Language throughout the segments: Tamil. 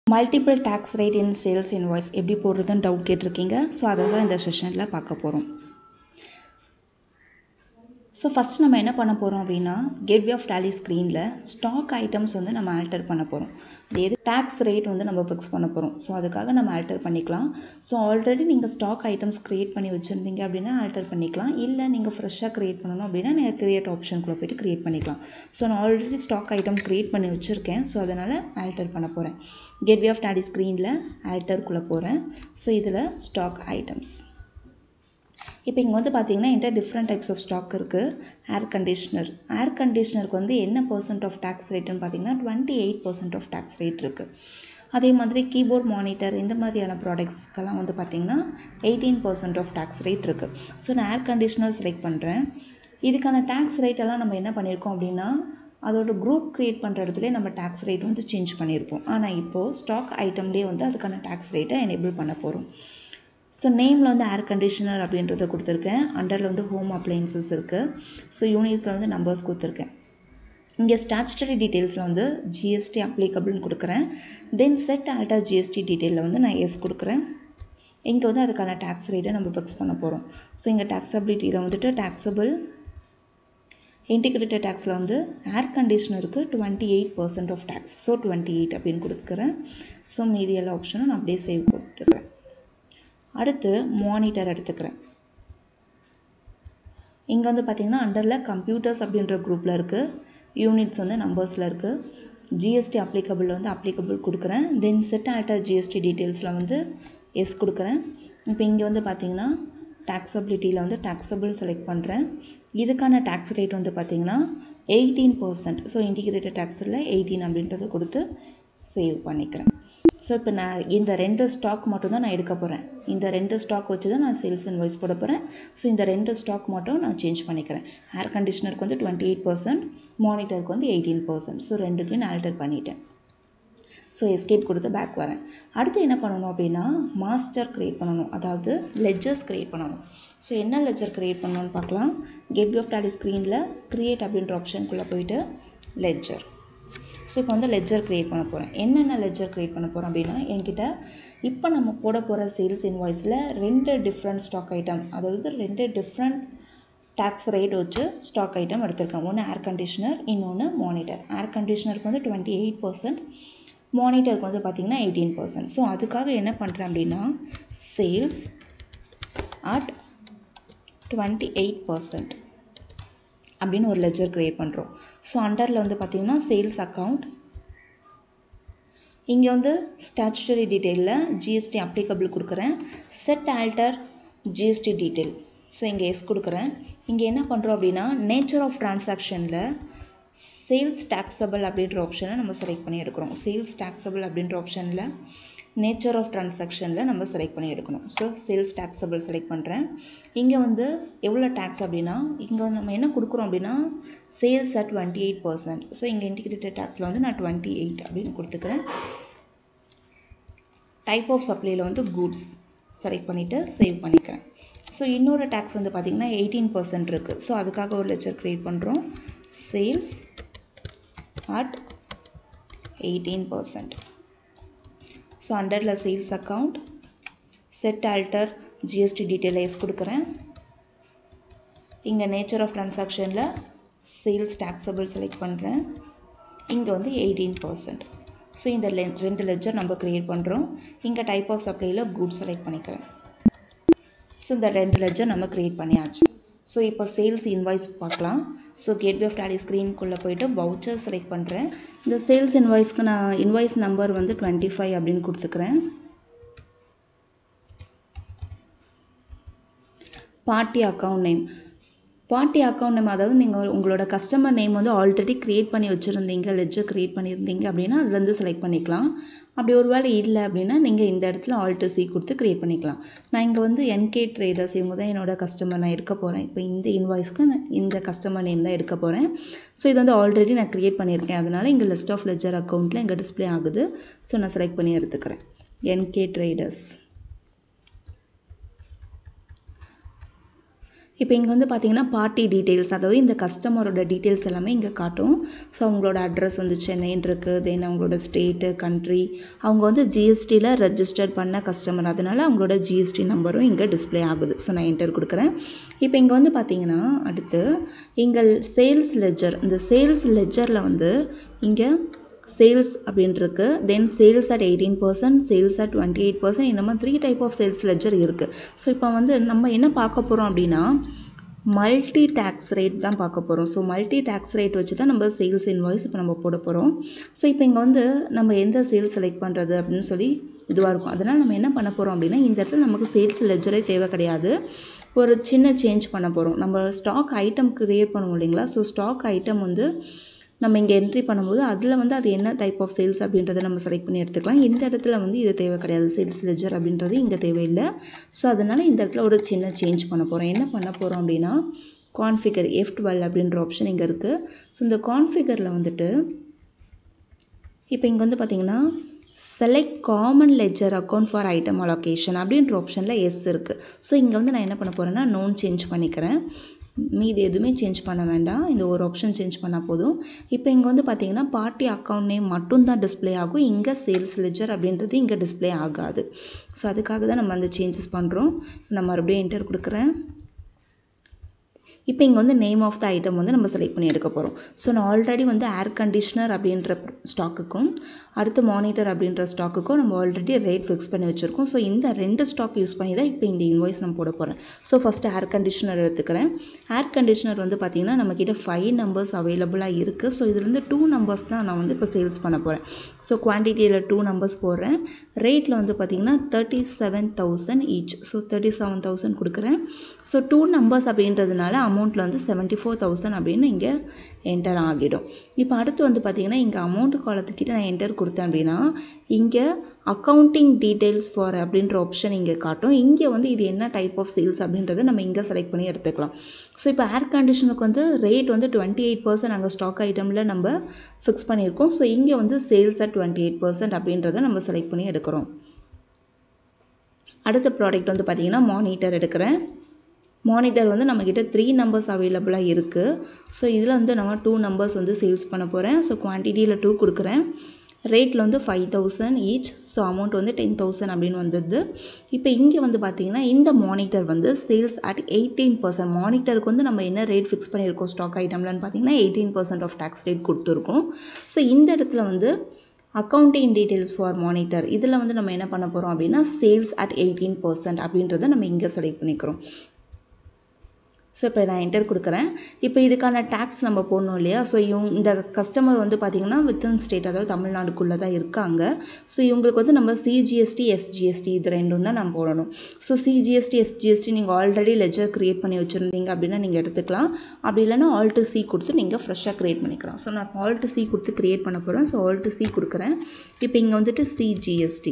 multiple tax rate in sales invoice எப்படி போடுறதுன்னு டவுட் கேட்டிருக்கீங்க ஸோ அதை தான் இந்த செஷனில் பார்க்க போகிறோம் ஸோ ஃபஸ்ட் நம்ம என்ன பண்ண போகிறோம் அப்படின்னா கேட்வே ஆஃப் டேலி ஸ்க்ரீனில் ஸ்டாக் ஐட்டம்ஸ் வந்து நம்ம ஆல்டர் பண்ண போகிறோம் அது எது டேக்ஸ் ரேட் வந்து நம்ம ஃபிக்ஸ் பண்ண போகிறோம் ஸோ அதுக்காக நம்ம ஆல்டர் பண்ணிக்கலாம் ஸோ ஆல்ரெடி நீங்கள் ஸ்டாக் ஐட்டம்ஸ் க்ரியேட் பண்ணி வச்சுருந்தீங்க அப்படின்னா ஆல்டர் பண்ணிக்கலாம் இல்லை நீங்கள் ஃப்ரெஷ்ஷாக க்ரியேட் பண்ணணும் அப்படின்னா நீங்கள் க்ரியேட் ஆப்ஷனுக்குள்ளே போய்ட்டு க்ரியேட் பண்ணிக்கலாம் ஸோ நான் ஆல்ரெடி ஸ்டாக் ஐட்டம் க்ரியேட் பண்ணி வச்சுருக்கேன் ஸோ அதனால் ஆல்டர் பண்ண போகிறேன் கேட்வே ஆஃப் டேலி ஸ்க்ரீனில் ஆல்டருக்குள்ளே போகிறேன் ஸோ இதில் ஸ்டாக் ஐட்டம்ஸ் இப்போ இங்கே வந்து பார்த்தீங்கன்னா என்கிட்ட டிஃப்ரெண்ட் டைப்ஸ் ஆஃப் ஸ்டாக் இருக்குது ஏர் கண்டிஷ்னர் ஏர் கண்டிஷ்னருக்கு வந்து என்ன பர்சன்ட் ஆஃப் டேக்ஸ் ரேட்டுன்னு பார்த்தீங்கன்னா twenty eight percent of tax rate இருக்குது அதே மாதிரி கீபோர்ட் மானிட்டர் இந்த மாதிரியான ப்ராடக்ட்ஸ்க்கெல்லாம் வந்து பார்த்தீங்கன்னா eighteen percent of tax rate இருக்குது ஸோ நான் ஏர் கண்டிஷ்னர் செலக்ட் பண்ணுறேன் இதுக்கான டேக்ஸ் ரேட் எல்லாம் நம்ம என்ன பண்ணியிருக்கோம் அப்படின்னா அதோட குரூப் க்ரியேட் பண்ணுற இடத்துல நம்ம டேக்ஸ் ரேட் வந்து சேஞ்ச் பண்ணியிருப்போம் ஆனால் இப்போது ஸ்டாக் ஐட்டம்லேயே வந்து அதுக்கான டேக்ஸ் ரேட்டை எனேபிள் பண்ண போகிறோம் ஸோ நேமில் வந்து ஏர் கண்டிஷனர் அப்படின்றத கொடுத்துருக்கேன் அண்டரில் வந்து ஹோம் அப்ளையன்சஸ் இருக்குது ஸோ யூனிட்ஸில் வந்து நம்பர்ஸ் கொடுத்துருக்கேன் இங்கே ஸ்டாச்சுட்டரி டீட்டெயில்ஸில் வந்து ஜிஎஸ்டி அப்ளிகபிள்னு கொடுக்குறேன் தென் செட் ஆல்டா ஜிஎஸ்டி டீட்டெயிலில் வந்து நான் எஸ் கொடுக்குறேன் இங்கே வந்து அதுக்கான டேக்ஸ் ரேட்டை நம்ம ஃபிக்ஸ் பண்ண போகிறோம் ஸோ இங்கே டேக்ஸபிலிட்டியில் வந்துட்டு டேக்ஸபிள் இன்டிகிரேட்டட் டேக்ஸில் வந்து ஏர் கண்டிஷனருக்கு twenty eight percent of tax so twenty eight அப்படின்னு கொடுக்குறேன் ஸோ மீதி எல்லா ஆப்ஷனும் நான் அப்படியே சேவ் கொடுத்துக்கிறேன் அடுத்து மானிட்டர் எடுத்துக்கிறேன் இங்கே வந்து பார்த்திங்கன்னா அண்டரில் கம்ப்யூட்டர்ஸ் அப்படின்ற குரூப்பில் இருக்குது யூனிட்ஸ் வந்து நம்பர்ஸில் இருக்குது ஜிஎஸ்டி அப்ளிகபிள் வந்து அப்ளிகபிள் கொடுக்குறேன் தென் செட் ஆல்டர் ஜிஎஸ்டி டீட்டெயில்ஸில் வந்து எஸ் கொடுக்குறேன் இப்போ இங்கே வந்து பார்த்திங்கன்னா டேக்ஸபிலிட்டியில் வந்து டேக்ஸபிள் செலக்ட் பண்ணுறேன் இதுக்கான டேக்ஸ் ரேட் வந்து பார்த்திங்கன்னா எயிட்டீன் பர்சன்ட் ஸோ இன்டிகிரேட்டட் டேக்ஸில் எயிட்டீன் அப்படின்றத கொடுத்து சேவ் பண்ணிக்கிறேன் ஸோ இப்போ நான் இந்த ரெண்டு ஸ்டாக் மட்டும் தான் நான் எடுக்க போகிறேன் இந்த ரெண்டு ஸ்டாக் வச்சு தான் நான் சேல்ஸ் இன்வாய்ஸ் போட போகிறேன் ஸோ இந்த ரெண்டு ஸ்டாக் மட்டும் நான் சேஞ்ச் பண்ணிக்கிறேன் ஏர் கண்டிஷனருக்கு வந்து டுவெண்ட்டி எயிட் பர்சன்ட் மானிட்டருக்கு வந்து எயிட்டீன் பர்சன்ட் ஸோ ரெண்டுத்தையும் நான் ஆல்டர் பண்ணிட்டேன் ஸோ எஸ்கேப் கொடுத்து பேக் வரேன் அடுத்து என்ன பண்ணணும் அப்படின்னா மாஸ்டர் க்ரியேட் பண்ணணும் அதாவது லெஜர்ஸ் க்ரியேட் பண்ணணும் ஸோ என்ன லெஜர் க்ரியேட் பண்ணணும்னு பார்க்கலாம் கேட்வே ஆஃப் டாலி ஸ்க்ரீனில் க்ரியேட் அப்படின்ற ஆப்ஷனுக்குள்ளே போயிட்டு லெஜர் ஸோ இப்போ வந்து லெஜர் க்ரியேட் பண்ண போகிறேன் என்னென்ன லெஜர் க்ரியேட் பண்ண போகிறோம் அப்படின்னா என்கிட்ட இப்போ நம்ம போட போகிற சேல்ஸ் இன்வாய்ஸில் ரெண்டு டிஃப்ரெண்ட் ஸ்டாக் ஐட்டம் அதாவது ரெண்டு டிஃப்ரெண்ட் டேக்ஸ் ரேட் வச்சு ஸ்டாக் ஐட்டம் எடுத்திருக்கேன் ஒன்று ஏர் கண்டிஷனர் இன்னொன்று மானிட்டர் ஏர் கண்டிஷனருக்கு வந்து டுவெண்ட்டி எயிட் பர்சன்ட் மானிட்டருக்கு வந்து பார்த்திங்கன்னா எயிட்டீன் பர்சன்ட் ஸோ அதுக்காக என்ன பண்ணுறேன் அப்படின்னா sales at twenty eight percent அப்படின்னு ஒரு லெஜர் க்ரியேட் பண்ணுறோம் ஸோ அண்டரில் வந்து பார்த்திங்கன்னா சேல்ஸ் அக்கௌண்ட் இங்கே வந்து ஸ்டாச்சுட்டரி டீட்டெயிலில் ஜிஎஸ்டி அப்ளிகபிள் கொடுக்குறேன் set alter GST detail so இங்கே எஸ் கொடுக்குறேன் இங்கே என்ன பண்ணுறோம் அப்படின்னா நேச்சர் ஆஃப் ட்ரான்சாக்ஷனில் சேல்ஸ் டேக்ஸபிள் அப்படின்ற ஆப்ஷனை நம்ம செலக்ட் பண்ணி எடுக்கிறோம் சேல்ஸ் டேக்ஸபிள் அப்படின்ற ஆப்ஷனில் நேச்சர் ஆஃப் ட்ரான்சாக்ஷனில் நம்ம செலக்ட் பண்ணி எடுக்கணும் ஸோ சேல்ஸ் டேக்ஸபிள் செலக்ட் பண்ணுறேன் இங்கே வந்து எவ்வளோ டேக்ஸ் அப்படின்னா இங்கே நம்ம என்ன கொடுக்குறோம் அப்படின்னா sales at twenty eight percent so இங்கே இன்டிகிரேட்டட் டேக்ஸில் வந்து நான் டுவெண்ட்டி எயிட் அப்படின்னு கொடுத்துக்கிறேன் டைப் ஆஃப் சப்ளையில் வந்து குட்ஸ் செலக்ட் பண்ணிவிட்டு சேவ் பண்ணிக்கிறேன் ஸோ இன்னொரு டேக்ஸ் வந்து பார்த்திங்கன்னா எயிட்டீன் பர்சன்ட் இருக்குது ஸோ அதுக்காக ஒரு லெக்சர் க்ரியேட் பண்ணுறோம் sales at eighteen percent so அண்டரில் sales account set alter GST detail yes கொடுக்குறேன் இங்கே நேச்சர் ஆஃப் ட்ரான்சாக்ஷனில் சேல்ஸ் டேக்ஸபிள் செலக்ட் பண்ணுறேன் இங்கே வந்து எயிட்டீன் பர்சன்ட் ஸோ இந்த லெ ரெண்டு லெஜர் நம்ம க்ரியேட் பண்ணுறோம் இங்கே டைப் ஆஃப் சப்ளையில் குட் செலக்ட் பண்ணிக்கிறேன் ஸோ இந்த ரெண்டு லெஜர் நம்ம க்ரியேட் பண்ணியாச்சு ஸோ இப்போ சேல்ஸ் இன்வாய்ஸ் பார்க்கலாம் ஸோ கேட்வே ஆஃப் டேலி ஸ்க்ரீனுக்குள்ளே போயிட்டு வவுச்சர் செலக்ட் பண்ணுறேன் இந்த சேல்ஸ் இன்வாய்ஸ்க்கு நான் இன்வாய்ஸ் நம்பர் வந்து டுவெண்ட்டி ஃபைவ் அப்படின்னு கொடுத்துக்கிறேன் party account name party account name அதாவது நீங்கள் உங்களோட கஸ்டமர் நேம் வந்து ஆல்ரெடி க்ரியேட் பண்ணி வச்சுருந்தீங்க லெஜர் க்ரியேட் பண்ணியிருந்தீங்க அப்படின்னா அதுலேருந்து செலக்ட் பண்ணிக்கலாம் அப்படி ஒரு வேளை இல்லை அப்படின்னா நீங்கள் இந்த இடத்துல ஆல்ட்டு சி கொடுத்து க்ரியேட் பண்ணிக்கலாம் நான் இங்கே வந்து என்கே ட்ரேடர்ஸ் இவங்க தான் என்னோட கஸ்டமர் நான் எடுக்க போகிறேன் இப்போ இந்த இன்வாய்ஸ்க்கு நான் இந்த கஸ்டமர் நேம் தான் எடுக்க போகிறேன் ஸோ இது வந்து ஆல்ரெடி நான் க்ரியேட் பண்ணியிருக்கேன் அதனால் இங்கே லிஸ்ட் ஆஃப் லெஜர் அக்கௌண்ட்டில் இங்கே டிஸ்பிளே ஆகுது ஸோ நான் செலக்ட் பண்ணி எடுத்துக்கிறேன் என்கே ட்ரேடர்ஸ் இப்போ இங்கே வந்து பார்த்தீங்கன்னா பார்ட்டி டீட்டெயில்ஸ் அதாவது இந்த கஸ்டமரோட டீட்டெயில்ஸ் எல்லாமே இங்கே காட்டும் ஸோ அவங்களோட அட்ரஸ் வந்து சென்னைன்னு இருக்குது தென் அவங்களோட ஸ்டேட்டு கண்ட்ரி அவங்க வந்து ஜிஎஸ்டியில் ரெஜிஸ்டர் பண்ண கஸ்டமர் அதனால அவங்களோட ஜிஎஸ்டி நம்பரும் இங்கே டிஸ்ப்ளே ஆகுது ஸோ நான் என்டர் கொடுக்குறேன் இப்போ இங்கே வந்து பார்த்தீங்கன்னா அடுத்து இங்கே சேல்ஸ் லெஜர் இந்த சேல்ஸ் லெஜரில் வந்து இங்கே சேல்ஸ் அப்படின்னு இருக்கு then sales at eighteen percent sales at twenty eight percent இந்த மாதிரி three type of sales ledger இருக்குது ஸோ இப்போ வந்து நம்ம என்ன பார்க்க போகிறோம் அப்படின்னா மல்டி டேக்ஸ் ரேட் தான் பார்க்க போகிறோம் ஸோ மல்டி டேக்ஸ் ரேட் வச்சு தான் நம்ம சேல்ஸ் இன்வாய்ஸ் இப்போ நம்ம போட போகிறோம் ஸோ இப்போ இங்கே வந்து நம்ம எந்த சேல்ஸ் செலக்ட் பண்ணுறது அப்படின்னு சொல்லி இதுவாக இருக்கும் அதனால் நம்ம என்ன பண்ண போகிறோம் அப்படின்னா இந்த இடத்துல நமக்கு சேல்ஸ் லெஜரே தேவை கிடையாது ஒரு சின்ன சேஞ்ச் பண்ண போகிறோம் நம்ம ஸ்டாக் ஐட்டம் க்ரியேட் பண்ணுவோம் இல்லைங்களா ஸோ ஸ்டாக் ஐட்டம் வந்து நம்ம இங்கே என்ட்ரி பண்ணும்போது அதில் வந்து அது என்ன டைப் ஆஃப் சேல்ஸ் அப்படின்றத நம்ம செலக்ட் பண்ணி எடுத்துக்கலாம் இந்த இடத்துல வந்து இது தேவை கிடையாது சேல்ஸ் லெஜர் அப்படின்றது இங்கே தேவையில்லை ஸோ அதனால் இந்த இடத்துல ஒரு சின்ன சேஞ்ச் பண்ண போகிறோம் என்ன பண்ண போகிறோம் அப்படின்னா கான்ஃபிகர் எஃப் டுவெல் அப்படின்ற ஆப்ஷன் இங்கே இருக்குது ஸோ இந்த கான்ஃபிகரில் வந்துட்டு இப்போ இங்கே வந்து பார்த்தீங்கன்னா select common ledger account for item allocation அப்படின்ற ஆப்ஷனில் எஸ் இருக்குது ஸோ இங்கே வந்து நான் என்ன பண்ண போகிறேன்னா நோன் சேஞ்ச் பண்ணிக்கிறேன் மீதி எதுவுமே சேஞ்ச் பண்ண வேண்டாம் இந்த ஒரு ஆப்ஷன் சேஞ்ச் பண்ணால் போதும் இப்போ இங்கே வந்து பார்த்தீங்கன்னா பார்ட்டி அக்கௌண்ட் நேம் மட்டும்தான் டிஸ்ப்ளே ஆகும் இங்கே சேல்ஸ் லெஜர் அப்படின்றது இங்கே டிஸ்ப்ளே ஆகாது ஸோ அதுக்காக தான் நம்ம அந்த சேஞ்சஸ் பண்ணுறோம் நான் மறுபடியும் என்டர் கொடுக்குறேன் இப்போ இங்கே வந்து நேம் ஆஃப் த ஐட்டம் வந்து நம்ம செலக்ட் பண்ணி எடுக்க போகிறோம் ஸோ நான் ஆல்ரெடி வந்து ஏர் கண்டிஷ்னர் அப்படின்ற ஸ்டாக்குக்கும் அடுத்து மானிட்டர் அப்படின்ற ஸ்டாக்குக்கும் நம்ம ஆல்ரெடி ரேட் ஃபிக்ஸ் பண்ணி வச்சுருக்கோம் ஸோ இந்த ரெண்டு ஸ்டாக் யூஸ் பண்ணி தான் இப்போ இந்த இன்வாய்ஸ் நம்ம போட போகிறேன் ஸோ ஃபஸ்ட்டு ஏர் கண்டிஷ்னர் எடுத்துக்கிறேன் ஏர் கண்டிஷ்னர் வந்து பார்த்திங்கன்னா நம்மக்கிட்ட ஃபைவ் நம்பர்ஸ் அவைலபிளாக இருக்குது ஸோ இதுலேருந்து டூ நம்பர்ஸ் தான் நான் வந்து இப்போ சேல்ஸ் பண்ண போகிறேன் ஸோ குவான்டிட்டியில் டூ நம்பர்ஸ் போடுறேன் ரேட்டில் வந்து பார்த்திங்கன்னா thirty seven thousand each so thirty seven thousand கொடுக்குறேன் ஸோ டூ நம்பர்ஸ் அப்படின்றதுனால அமௌண்ட்டில் வந்து செவன்ட்டி ஃபோர் தௌசண்ட் அப்படின்னு இங்கே என்டர் ஆகிடும் இப்போ அடுத்து வந்து பார்த்திங்கன்னா இங்கே அமௌண்ட் காலத்துக்கிட்ட நான் என்டர் கொடுத்தேன் அப்படின்னா இங்கே அக்கௌண்டிங் டீட்டெயில்ஸ் ஃபார் அப்படின்ற ஆப்ஷன் இங்கே காட்டும் இங்கே வந்து இது என்ன டைப் ஆஃப் சேல்ஸ் அப்படின்றத நம்ம இங்கே செலக்ட் பண்ணி எடுத்துக்கலாம் ஸோ இப்போ ஏர் கண்டிஷனுக்கு வந்து ரேட் வந்து டுவெண்ட்டி எயிட் பர்சன்ட் அங்கே ஸ்டாக் ஐட்டமில் நம்ம ஃபிக்ஸ் பண்ணியிருக்கோம் ஸோ இங்கே வந்து sales at twenty eight percent அப்படின்றத நம்ம செலக்ட் பண்ணி எடுக்கிறோம் அடுத்த ப்ராடக்ட் வந்து பார்த்திங்கன்னா மானிட்டர் எடுக்கிறேன் மானிட்டர் வந்து நம்மக்கிட்ட த்ரீ நம்பர்ஸ் அவைலபிளாக இருக்குது ஸோ இதில் வந்து நம்ம டூ நம்பர்ஸ் வந்து சேல்ஸ் பண்ண போகிறேன் ஸோ குவான்டிட்டியில் டூ கொடுக்குறேன் ரேட்டில் வந்து five thousand each so amount வந்து டென் தௌசண்ட் அப்படின்னு வந்தது இப்போ இங்கே வந்து பார்த்தீங்கன்னா இந்த மானிட்டர் வந்து சேல்ஸ் அட் எயிட்டீன் பர்சன்ட் மானிட்டருக்கு வந்து நம்ம என்ன ரேட் ஃபிக்ஸ் பண்ணியிருக்கோம் ஸ்டாக் ஐட்டம்லன்னு பார்த்தீங்கன்னா eighteen percent of tax rate கொடுத்துருக்கோம் ஸோ இந்த இடத்துல வந்து அக்கௌண்டிங் டீட்டெயில்ஸ் ஃபார் மானிட்டர் இதில் வந்து நம்ம என்ன பண்ண போகிறோம் அப்படின்னா சேல்ஸ் அட் எயிட்டீன் பர்சன்ட் அப்படின்றத நம்ம இங்கே செலக்ட் பண்ணிக்கிறோம் ஸோ இப்போ நான் என்டர் கொடுக்குறேன் இப்போ இதுக்கான டேக்ஸ் நம்ம போடணும் இல்லையா ஸோ இவங்க இந்த கஸ்டமர் வந்து பார்த்திங்கன்னா வித்தின் ஸ்டேட் அதாவது தமிழ்நாடுக்குள்ளே தான் இருக்காங்க ஸோ இவங்களுக்கு வந்து நம்ம சிஜிஎஸ்டி எஸ்ஜிஎஸ்டி இது ரெண்டும் தான் நம்ம போடணும் ஸோ சிஜிஎஸ்டி எஸ்ஜிஎஸ்டி நீங்கள் ஆல்ரெடி லெஜர் க்ரியேட் பண்ணி வச்சுருந்தீங்க அப்படின்னா நீங்கள் எடுத்துக்கலாம் அப்படி இல்லைன்னா ஆல்ட்டு சி கொடுத்து நீங்கள் ஃப்ரெஷ்ஷாக க்ரியேட் பண்ணிக்கலாம் ஸோ நான் ஆல்ட்டு சி கொடுத்து க்ரியேட் பண்ண போகிறேன் ஸோ ஆல்ட்டு சி கொடுக்குறேன் இப்போ இங்கே வந்துட்டு சிஜிஎஸ்டி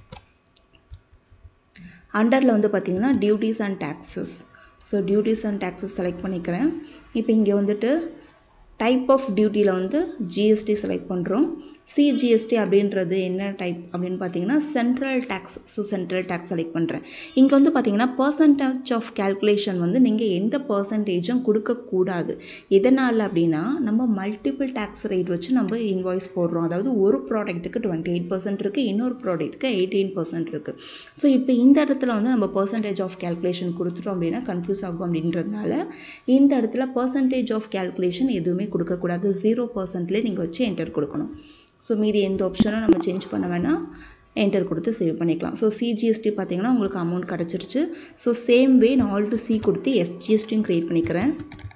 அண்டரில் வந்து பார்த்திங்கன்னா duties and taxes so duties and taxes select பண்ணிக்கிறேன் இப்போ இங்கே வந்துட்டு டைப் ஆஃப் டியூட்டியில் வந்து ஜிஎஸ்டி செலக்ட் பண்ணுறோம் சிஜிஎஸ்டி அப்படின்றது என்ன டைப் அப்படின்னு பார்த்தீங்கன்னா central tax so central tax select பண்ணுறேன் இங்கே வந்து பார்த்தீங்கன்னா பர்சன்டேஜ் ஆஃப் கேல்குலேஷன் வந்து நீங்கள் எந்த பர்சன்டேஜும் கொடுக்கக்கூடாது எதனால் அப்படின்னா நம்ம மல்டிபிள் டேக்ஸ் ரேட் வச்சு நம்ம இன்வாய்ஸ் போடுறோம் அதாவது ஒரு ப்ராடக்ட்டுக்கு டுவெண்ட்டி எயிட் பர்சன்ட் இருக்குது இன்னொரு ப்ராடக்ட்டுக்கு எயிட்டீன் பர்சன்ட் இருக்குது ஸோ இப்போ இந்த இடத்துல வந்து நம்ம பர்சன்டேஜ் ஆஃப் கேல்குலேஷன் கொடுத்துட்டோம் அப்படின்னா கன்ஃபியூஸ் ஆகும் அப்படின்றதுனால இந்த இடத்துல பர்சன்டேஜ் ஆஃப் கேல்குலேஷன் எதுவுமே கொடுக்கக்கூடாது ஜீரோ பர்சன்ட்லேயே நீங்கள் வச்சு என்டர் கொடுக்கணும் ஸோ மீதி எந்த ஆப்ஷனும் நம்ம சேஞ்ச் பண்ண வேணாம் என்டர் கொடுத்து சேவ் பண்ணிக்கலாம் ஸோ சிஜிஎஸ்டி பார்த்தீங்கன்னா உங்களுக்கு அமௌண்ட் கிடச்சிருச்சு ஸோ சேம் வே நான் ஆல்ட்டு சி கொடுத்து எஸ்ஜிஎஸ்டியும் க்ரியேட் பண்ணிக்கிறேன்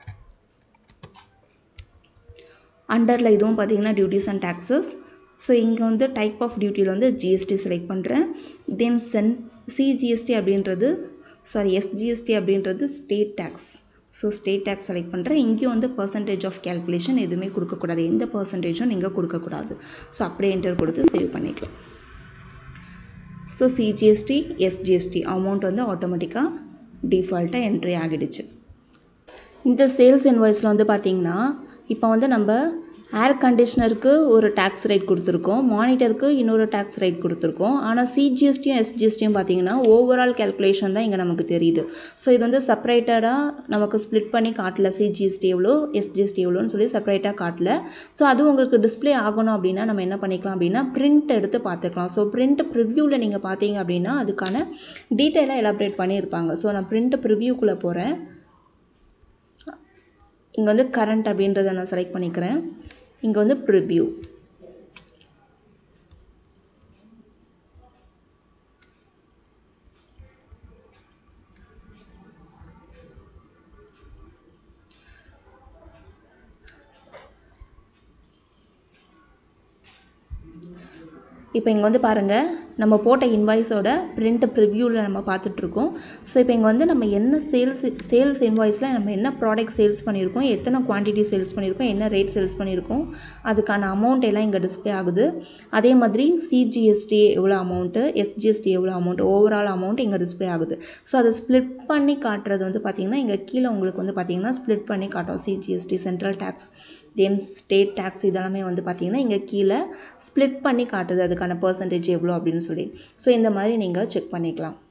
அண்டரில் இதுவும் பார்த்தீங்கன்னா டியூட்டிஸ் அண்ட் டேக்ஸஸ் ஸோ இங்கே வந்து டைப் ஆஃப் டியூட்டியில் வந்து ஜிஎஸ்டி செலக்ட் பண்ணுறேன் தென் சென் சிஜிஎஸ்டி அப்படின்றது சாரி எஸ்ஜிஎஸ்டி அப்படின்றது state tax so state tax select பண்ணுறேன் இங்கேயும் வந்து பர்சன்டேஜ் ஆஃப் கேல்குலேஷன் எதுவுமே கொடுக்கக்கூடாது எந்த பர்சன்டேஜும் நீங்கள் கொடுக்கக்கூடாது ஸோ அப்படியே என்டர் கொடுத்து சேவ் பண்ணிக்கலாம் ஸோ சிஜிஎஸ்டி எஸ்ஜிஎஸ்டி அமௌண்ட் வந்து ஆட்டோமேட்டிக்காக டிஃபால்ட்டாக என்ட்ரி ஆகிடுச்சு இந்த சேல்ஸ் இன்வாய்ஸில் வந்து பார்த்திங்கன்னா இப்போ வந்து நம்ம ஏர் கண்டிஷ்னருக்கு ஒரு டேக்ஸ் ரேட் கொடுத்துருக்கோம் மானிட்டருக்கு இன்னொரு டேக்ஸ் ரேட் கொடுத்துருக்கோம் ஆனால் சிஜிஎஸ்டியும் எஸ்ஜிஎஸ்டியும் பார்த்தீங்கன்னா ஓவரால் கேல்குலேஷன் தான் இங்கே நமக்கு தெரியுது ஸோ இது வந்து செப்பரேட்டடாக நமக்கு ஸ்ப்ளிட் பண்ணி காட்டல சிஜிஎஸ்டி எவ்வளோ எஸ்ஜிஎஸ்டி எவ்வளோன்னு சொல்லி செப்பரேட்டாக காட்டல ஸோ அது உங்களுக்கு டிஸ்ப்ளே ஆகணும் அப்படின்னா நம்ம என்ன பண்ணிக்கலாம் அப்படின்னா பிரிண்ட் எடுத்து பார்த்துக்கலாம் ஸோ பிரிண்ட் ப்ரிவ்யூவில் நீங்கள் பார்த்தீங்க அப்படின்னா அதுக்கான டீட்டெயிலாக எலாபரேட் பண்ணியிருப்பாங்க ஸோ நான் பிரிண்ட் ப்ரிவ்யூக்குள்ளே போகிறேன் இங்கே வந்து கரண்ட் அப்படின்றத நான் செலக்ட் பண்ணிக்கிறேன் இங்கே வந்து ப்ரிவ்யூ இப்போ இங்கே வந்து பாருங்கள் நம்ம போட்ட இன்வாய்ஸோட பிரிண்ட் ப்ரிவ்யூவில் நம்ம பார்த்துட்ருக்கோம் ஸோ இப்போ இங்கே வந்து நம்ம என்ன சேல்ஸ் சேல்ஸ் இன்வாய்ஸில் நம்ம என்ன ப்ராடக்ட் சேல்ஸ் பண்ணியிருக்கோம் எத்தனை குவான்டிட்டி சேல்ஸ் பண்ணியிருக்கோம் என்ன ரேட் சேல்ஸ் பண்ணியிருக்கோம் அதுக்கான அமௌண்ட் எல்லாம் இங்கே டிஸ்பிளே ஆகுது அதே மாதிரி சிஜிஎஸ்டி எவ்வளோ அமௌண்ட்டு எஸ்ஜிஎஸ்டி எவ்வளோ அமௌண்ட் ஓவரால் அமௌண்ட் இங்கே டிஸ்பிளே ஆகுது ஸோ அதை ஸ்ப்ளிட் பண்ணி காட்டுறது வந்து பார்த்திங்கன்னா இங்கே கீழே உங்களுக்கு வந்து பார்த்திங்கன்னா ஸ்ப்ளிட் பண்ணி காட்டும் CGST central tax then state tax இதெல்லாமே வந்து பார்த்திங்கன்னா இங்கே கீழே ஸ்ப்ளிட் பண்ணி காட்டுது அதுக்கான பர்சன்டேஜ் எவ்வளோ அப்படின்னு சொல்லி ஸோ இந்த மாதிரி நீங்கள் செக் பண்ணிக்கலாம்